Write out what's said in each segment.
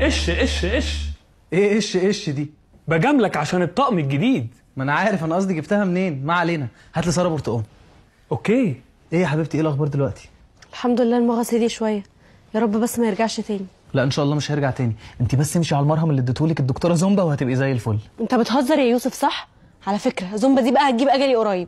ايش ايش ايش ايه ايش ايش دي بجاملك عشان الطقم الجديد ما انا عارف انا قصدي جبتها منين ما علينا هات لي ساره برتقال اوكي ايه يا حبيبتي ايه الاخبار دلوقتي الحمد لله المغص هدي شويه يا رب بس ما يرجعش تاني لا ان شاء الله مش هيرجع تاني انت بس امشي على المرهم اللي اديتهولك الدكتوره زومبا وهتبقي زي الفل انت بتهزر يا يوسف صح على فكره زومبا دي بقى هتجيب اجلي قريب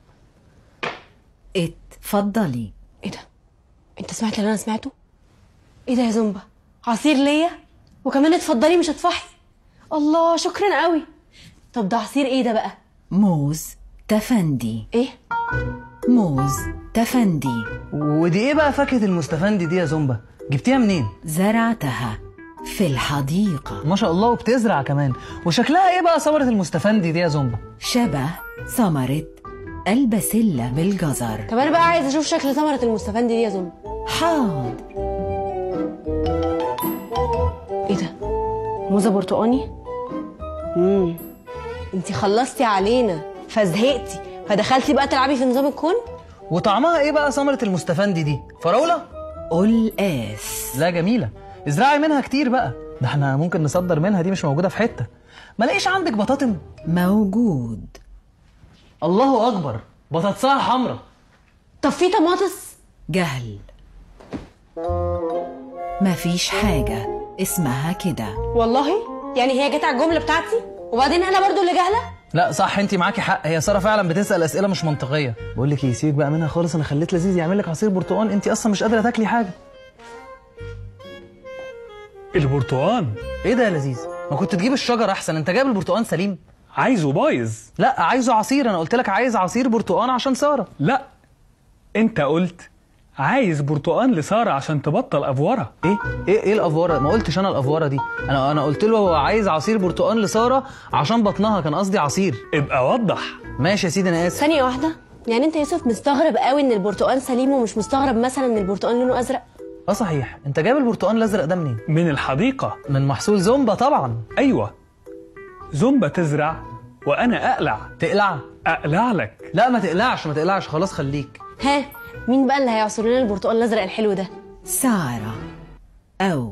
اتفضلي ايه ده انت سمعت اللي انا سمعته ايه ده يا زومبا عصير ليا وكمان اتفضلي مش هتفحي الله شكرا قوي طب ده عصير ايه ده بقى موز تفندي ايه موز تفندي ودي ايه بقى فاكهه المستفندي دي يا زومبا جبتيها منين زرعتها في الحديقة ما شاء الله وبتزرع كمان وشكلها ايه بقى ثمره المستفندي دي يا زومبا شبه ثمرة البسلة بالجزر طب انا بقى عايز اشوف شكل ثمره المستفندي دي يا زومبا حاضر ايه ده موزه برتقاني امم انت خلصتي علينا فزهقتي فدخلتي بقى تلعبي في نظام الكون وطعمها ايه بقى ثمره المستفندي دي فراوله قلقاس لا جميله ازرعي منها كتير بقى ده احنا ممكن نصدر منها دي مش موجوده في حته ما لاقيش عندك بطاطم موجود الله اكبر بطاطسها حمرا طب في طماطس جهل مفيش حاجة اسمها كده والله يعني هي جت على الجمله بتاعتي وبعدين انا برضو اللي جاهله لا صح انت معاكي حق هي ساره فعلا بتسال اسئله مش منطقيه بقول لك ايه سيبك بقى منها خالص انا خليت لذيذ يعمل لك عصير برتقال انت اصلا مش قادره تاكلي حاجه البرتقان ايه ده يا لذيذ ما كنت تجيب الشجر احسن انت جايب البرتقال سليم عايزه بايظ لا عايزه عصير انا قلت لك عايز عصير برتقال عشان ساره لا انت قلت عايز برتقان لساره عشان تبطل افوره ايه ايه ايه الافوره ما قلتش انا الافوره دي انا انا قلت له هو عايز عصير برتقال لساره عشان بطنها كان قصدي عصير ابقى وضح ماشي يا سيدي انا اسف ثانيه واحده يعني انت يا يوسف مستغرب قوي ان البرتقال سليم ومش مستغرب مثلا ان البرتقال لونه ازرق اه صحيح انت جايب البرتقال الازرق ده منين من الحديقه من محصول زومبا طبعا ايوه زومبا تزرع وانا اقلع تقلع اقلع لك لا ما تقلعش ما تقلعش خلاص خليك ها مين بقى اللي هيعصر لنا البرتقال الازرق الحلو ده سارة أو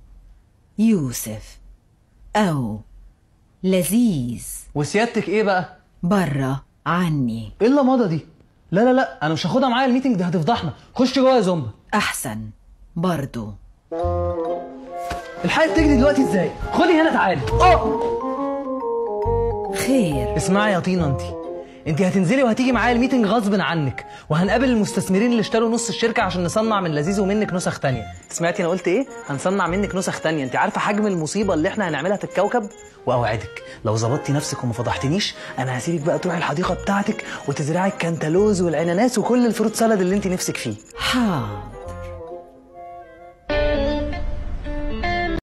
يوسف أو لذيذ وسيادتك ايه بقى برا عني ايه اللي مضى دي لا لا لا انا مش هاخدها معايا الميتنج دي هتفضحنا خش جوه يا زومبا أحسن برضو الحقيقه تجري دلوقتي ازاي خدي هنا تعالي اه خير اسمعي يا طينه انت انت هتنزلي وهتيجي معايا الميتنج غصب عنك وهنقابل المستثمرين اللي اشتروا نص الشركه عشان نصنع من لذيذ ومنك نسخ تانية سمعتي انا قلت ايه هنصنع منك نسخ تانية انت عارفه حجم المصيبه اللي احنا هنعملها في الكوكب واوعدك لو ظبطتي نفسك وما فضحتنيش انا هسيبك بقى تروحي الحديقه بتاعتك وتزرعي الكنتالوز والعناناس وكل الفروت سالاد اللي انت نفسك فيه حاضر